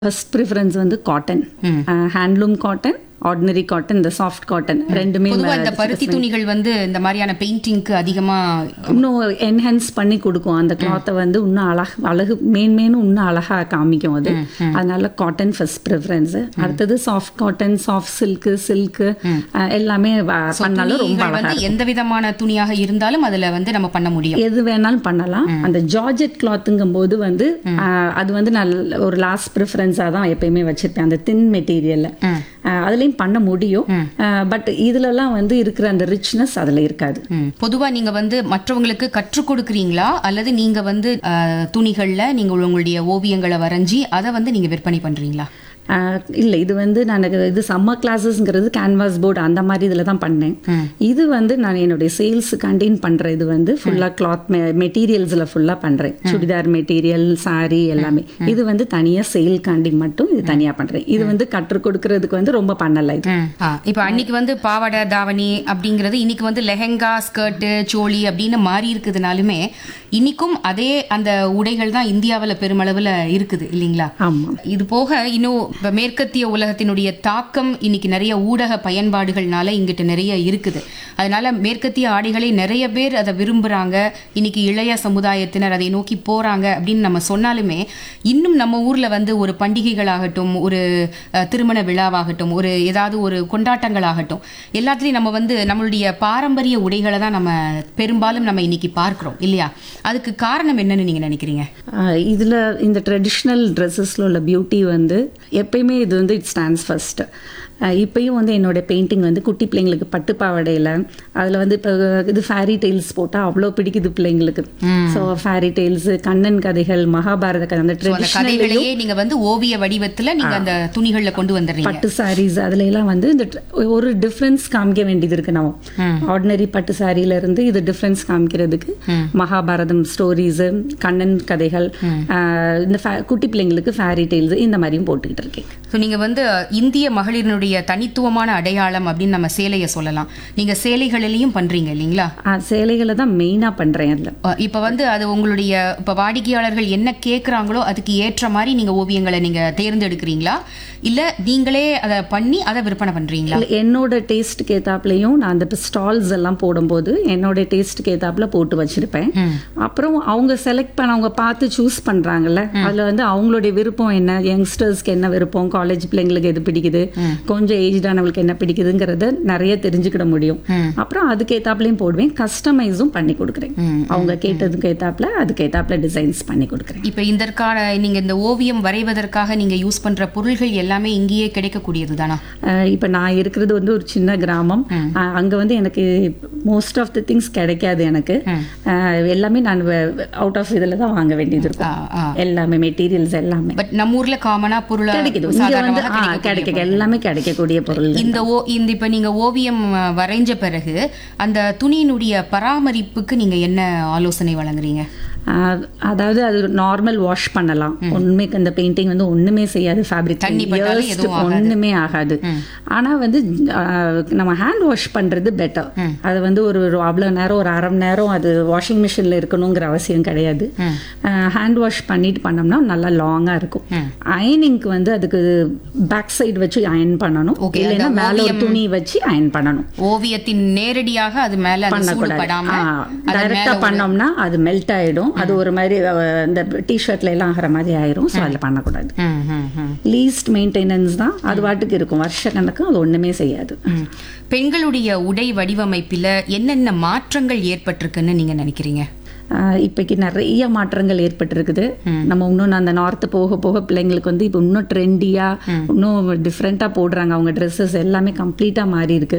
First preference வந்து cotton handloom cotton ordinary cotton இந்த soft cotton ரெண்டுமே பொதுவா இந்த பருத்தி துணிகள் வந்து இந்த மாதிரியான பெயிண்டிங்க்கு அதிகமா இன்னும் என்ஹான்ஸ் பண்ணி கொடுக்கும் அந்த கிளாத்தை வந்து இன்னும் அழகு அழகு மேன்மேனும் இன்னும் அழகா காமிக்கும் அது அதனால காட்டன் ஃபர்ஸ்ட் ப்ரிஃபரன்ஸ் அடுத்தது soft cotton soft silk silk எல்லாமே வ- பண்ணாலும் ரொம்ப துணிகள் அழகா வந்து எந்த விதமான துணியாக இருந்தாலும் அதுல வந்து நம்ம பண்ண முடியும் எது வேணாலும் பண்ணலாம் அந்த ஜார்ஜெட் கிளாத்துங்கும் போது வந்து ஆஹ், அது வந்து நல்ல ஒரு லாஸ்ட் ப்ரிஃபரன்ஸாக தான் எப்பயுமே வச்சிருப்பேன் அந்த தின் மெட்டீரியல்ல அதுலேயும் பண்ண முடியும் பட் இதுலலாம் வந்து இருக்கிற அந்த ரிச்னஸ் அதில் இருக்காது ம். பொதுவா நீங்க வந்து மற்றவங்களுக்கு கற்றுக் கொடுக்குறீங்களா அல்லது நீங்க வந்து அஹ், துணிகள்ல நீங்க உங்களுடைய ஓவியங்களை வரைஞ்சி அதை வந்து நீங்க விற்பனை பண்றீங்களா ஆஹ் இல்லை இது வந்து நான் இது சம்மர் கிளாஸஸ்ங்கிறது கேன்வாஸ் போர்டு அந்த மாதிரி இதில் தான் பண்ணேன் இது வந்து நான் என்னுடைய சேல்ஸ் கண்டெயின் பண்ணுற இது வந்து ஃபுல்லாக கிளாத் மெட்டீரியல்ஸில் ஃபுல்லாக பண்ணுறேன் சுடிதார் மெட்டீரியல் saree எல்லாமே இது வந்து தனியாக சேல் காண்டி மட்டும் இது தனியாக பண்ணுறேன் இது வந்து கற்றுக் கொடுக்கறதுக்கு வந்து ரொம்ப பண்ணலை இது ஆ, இப்ப அன்னைக்கு வந்து பாவாடை தாவணி அப்படிங்கிறது இன்னைக்கு வந்து லெஹெங்கா ஸ்கர்ட்டு சோழி அப்படின்னு மாறி இருக்குதுனாலுமே இன்னைக்கும் அதே அந்த உடைகள் தான் இந்தியாவுல பெருமளவுல இருக்குது இல்லைங்களா ஆமாம் இது போக இன்னும் இப்ப மேற்கத்திய உலகத்தினுடைய தாக்கம் இன்னைக்கு நிறைய ஊடக பயன்பாடுகள்னால இங்கிட்டு நிறைய இருக்குது அதனால மேற்கத்திய ஆடைகளை நிறைய பேர் அதை விரும்புறாங்க இன்னைக்கு இளைய சமுதாயத்தினர் அதை நோக்கி போறாங்க அப்படின்னு நம்ம சொன்னாலுமே இன்னும் நம்ம ஊர்ல வந்து ஒரு பண்டிகைகளாகட்டும் ஒரு அஹ், திருமண விழாவாகட்டும் ஒரு ஏதாவது ஒரு கொண்டாட்டங்களாகட்டும் எல்லாத்துலயும் நம்ம வந்து நம்மளுடைய பாரம்பரிய உடைகளை தான் நம்ம பெரும்பாலும் நம்ம இன்னைக்கு பார்க்கிறோம் இல்லையா அதுக்கு காரணம் என்னன்னு நீங்க நினைக்கிறீங்க ஆஹ் இதுல இந்த ட்ரெடிஷ்னல் ட்ரெஸ்ஸஸில் உள்ள பியூட்டி வந்து எப்பயுமே இது வந்து இட் ஸ்டாண்ட்ஸ் ஃபர்ஸ்ட் இப்பயும் வந்து என்னோட பெயிண்டிங் வந்து குட்டி பிள்ளைங்களுக்கு பட்டு பாவாடையில் அதில் வந்து இப்போ இது ஃபேரி டெய்ல்ஸ் போட்டால் அவ்வளோ பிடிக்குது பிள்ளைங்களுக்கு ஸோ ஃபேரி டெய்ல்ஸ் கண்ணன் கதைகள் மகாபாரத கதை அந்த அந்த ட்ரெடிஷ்னல் கதைகளையே நீங்க வந்து ஓவிய வடிவத்துல நீங்க அந்த துணிகள்ல கொண்டு வந்துடுறீங்க பட்டு சாரீஸ் அதுல எல்லாம் வந்து இந்த tr- ஒரு டிஃப்ரென்ஸ் காமிக்க வேண்டியது இருக்கு நம்ம ஆர்டினரி பட்டு சாரியில இருந்து இது டிஃப்ரென்ஸ் காமிக்கிறதுக்கு மகாபாரதம் ஸ்டோரிஸ் கண்ணன் கதைகள் ஆஹ் இந்த fa- குட்டி பிள்ளைங்களுக்கு ஃபேரி டெய்ல்ஸ் இந்த மாதிரியும் போட்டுக்கிட்டு இருக்கேன் ஸோ நீங்க வந்து இந்திய மகளிரினுடைய தனித்துவமான அடையாளம் அப்படின்னு நம்ம சேலையை சொல்லலாம் நீங்க சேலைகளிலையும் பண்றீங்க இல்லைங்களா ஆஹ் சேலைகளை தான் மெயினாக பண்றேன் அதில் அஹ் இப்ப வந்து அது உங்களுடைய இப்ப வாடிக்கையாளர்கள் என்ன கேக்குறாங்களோ அதுக்கு ஏற்ற மாதிரி நீங்க ஓவியங்களை நீங்க தேர்ந்தெடுக்கிறீங்களா இல்ல நீங்களே அதை பண்ணி அதை விற்பனை பண்றீங்களா இல்ல, என்னோட டேஸ்ட்டுக்கு ஏத்தாப்புலையும் நான் அந்த ஸ்டால்ஸ் எல்லாம் போடும்போது என்னோட டேஸ்ட்டுக்கு ஏத்தாப்புல போட்டு வச்சிருப்பேன் அப்புறம் அவங்க செலக்ட் பண்ண அவங்க பார்த்து சூஸ் பண்றாங்கல்ல அதுல வந்து அவங்களுடைய விருப்பம் என்ன யங்ஸ்டர்ஸ்க்கு என்ன விருப்பம் காலேஜ் பிள்ளைங்களுக்கு எது பிடிக்குது கொஞ்சம் ஏஜ்டானவங்களுக்கு என்ன பிடிக்குதுங்கிறத நிறைய தெரிஞ்சுக்கிட முடியும் அப்புறம் அதுக்கு ஏத்தாப்புலையும் போடுவேன் கஸ்டமைஸும் பண்ணி கொடுக்குறேன் அவங்க கேட்டதுக்கு ஏத்தாப்புல அதுக்கு ஏத்தாப்புல டிசைன்ஸ் பண்ணி கொடுக்குறேன் இப்ப இதற்கான நீங்க இந்த ஓவியம் வரைவதற்காக நீங்க யூஸ் பண்ற பொருள்கள் எல்லாமே இங்கேயே கிடைக்கக்கூடியது தானா அஹ் இப்ப நான் இருக்கிறது வந்து ஒரு சின்ன கிராமம் அஹ் அங்க வந்து எனக்கு மோஸ்ட் ஆஃப் தி திங்ஸ் கிடைக்காது எனக்கு அஹ் எல்லாமே நான் அவுட் ஆஃப் இதுல தான் வாங்க வேண்டியது இருக்கும் எல்லாமே மெட்டீரியல்ஸ் எல்லாமே பட் நம்ம ஊர்ல காமனா பொருளா கிடைக்குது இங்க வந்து சாதாரணமாக ஆ, கிடைக்க எல்லாமே கிடைக்கக்கூடிய பொருள் இந்த ஓ இந்த இப்ப நீங்க ஓவியம் அஹ், வரைஞ்ச பிறகு அந்த துணியினுடைய பராமரிப்புக்கு நீங்க என்ன ஆலோசனை வழங்குறீங்க ஆஹ் அதாவது அது நார்மல் வாஷ் பண்ணலாம் ஒண்ணுமே அந்த பெயிண்டிங் வந்து ஒண்ணுமே செய்யாது ஃபேப்ரிக் தண்ணி பட்டாலும் எதுவும் ஆகாது. ஒண்ணுமே ஆகாது ஆனா வந்து ஆஹ் நம்ம ஹேண்ட் வாஷ் பண்றது பெட்டர் அது வந்து ஒரு ஒரு அவ்வளவு நேரம் ஒரு அரை மணி நேரம் அது வாஷிங் மிஷின்ல இருக்கணுங்கிற அவசியம் கிடையாது ஹேண்ட் வாஷ் பண்ணிட்டு பண்ணோம்னா நல்லா லாங்கா இருக்கும் அயனிங்க்கு வந்து அதுக்கு பேக் சைடு வச்சு அயன் பண்ணணும் Okay, இல்லைன்னா அந்த மேல ஒரு துணி வச்சு அயன் பண்ணணும் ஓவியத்தின் நேரடியாக அது மேல அந்த சூடு பண்ணக்கூடாது படாம அது டைரக்டா பண்ணோம்னா அது மெல்ட் ஆயிடும் அது ஒரு மாதிரி அஹ், இந்த டிஷர்ட்ல எல்லாம் ஆகிற மாதிரி ஆயிரும் ஸோ அதில் பண்ணக்கூடாது ம், ம், ம். லீஸ்ட் மெயின்டெனன்ஸ் தான் அது பாட்டுக்கு இருக்கும் வருஷ கணக்கு அது ஒண்ணுமே செய்யாது ம். பெண்களுடைய உடை வடிவமைப்பில என்னென்ன மாற்றங்கள் ஏற்பட்டிருக்குன்னு நீங்க நினைக்கிறீங்க ஆஹ் இப்பைக்கு நிறைய மாற்றங்கள் ஏற்பட்டிருக்குது நம்ம இன்னும் அந்த நார்த்து போக போக பிள்ளைங்களுக்கு வந்து இப்போ இன்னும் ட்ரெண்டியா இன்னும் டிஃப்ரெண்டா போடுறாங்க அவங்க ட்ரெஸ்ஸஸ் எல்லாமே கம்ப்ளீட்டா மாறி இருக்கு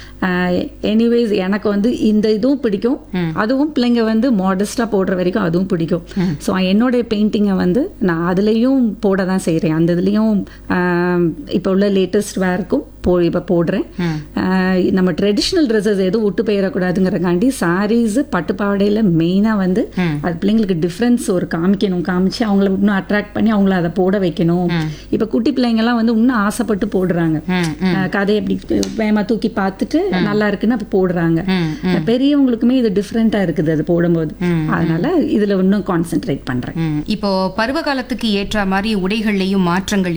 எனிவேஸ் எனக்கு வந்து இந்த இதுவும் பிடிக்கும் அதுவும் பிள்ளைங்க வந்து மாடஸ்டா போடுற வரைக்கும் அதுவும் பிடிக்கும் ஸோ என்னுடைய பெயிண்டிங்கை வந்து நான் அதுலேயும் போட தான் செய்கிறேன் அந்த இதுலேயும் இப்போ உள்ள லேட்டஸ்ட் வேர்க்கும் போ இப்போ போடுறேன் ஆஹ் நம்ம ட்ரெடிஷ்னல் ட்ரெஸ்ஸஸ் எதுவும் விட்டு போயிடக்கூடாதுங்கிறக்காண்டி சாரீஸ் பட்டு பாவாடையில் மெயினாக வந்து அது பிள்ளைங்களுக்கு டிஃப்ரென்ஸ் ஒரு காமிக்கணும் காமிச்சு அவங்கள இன்னும் அட்ராக்ட் பண்ணி அவங்கள அதை போட வைக்கணும் இப்போ குட்டி பிள்ளைங்கலாம் வந்து இன்னும் ஆசைப்பட்டு போடுறாங்க ஆஹ் கதை எப்படி வேகமாக தூக்கி பார்த்துட்டு நல்லா இருக்குன்னு அப்போ போடுறாங்க பெரியவங்களுக்குமே இது டிஃப்ரெண்ட்டாக இருக்குது அது போடும்போது அதனால இதில் இன்னும் கான்சென்ட்ரேட் பண்ணுறேன் ம். இப்போ பருவ காலத்துக்கு ஏற்ற மாதிரி உடைகள்லயும் மாற்றங்கள்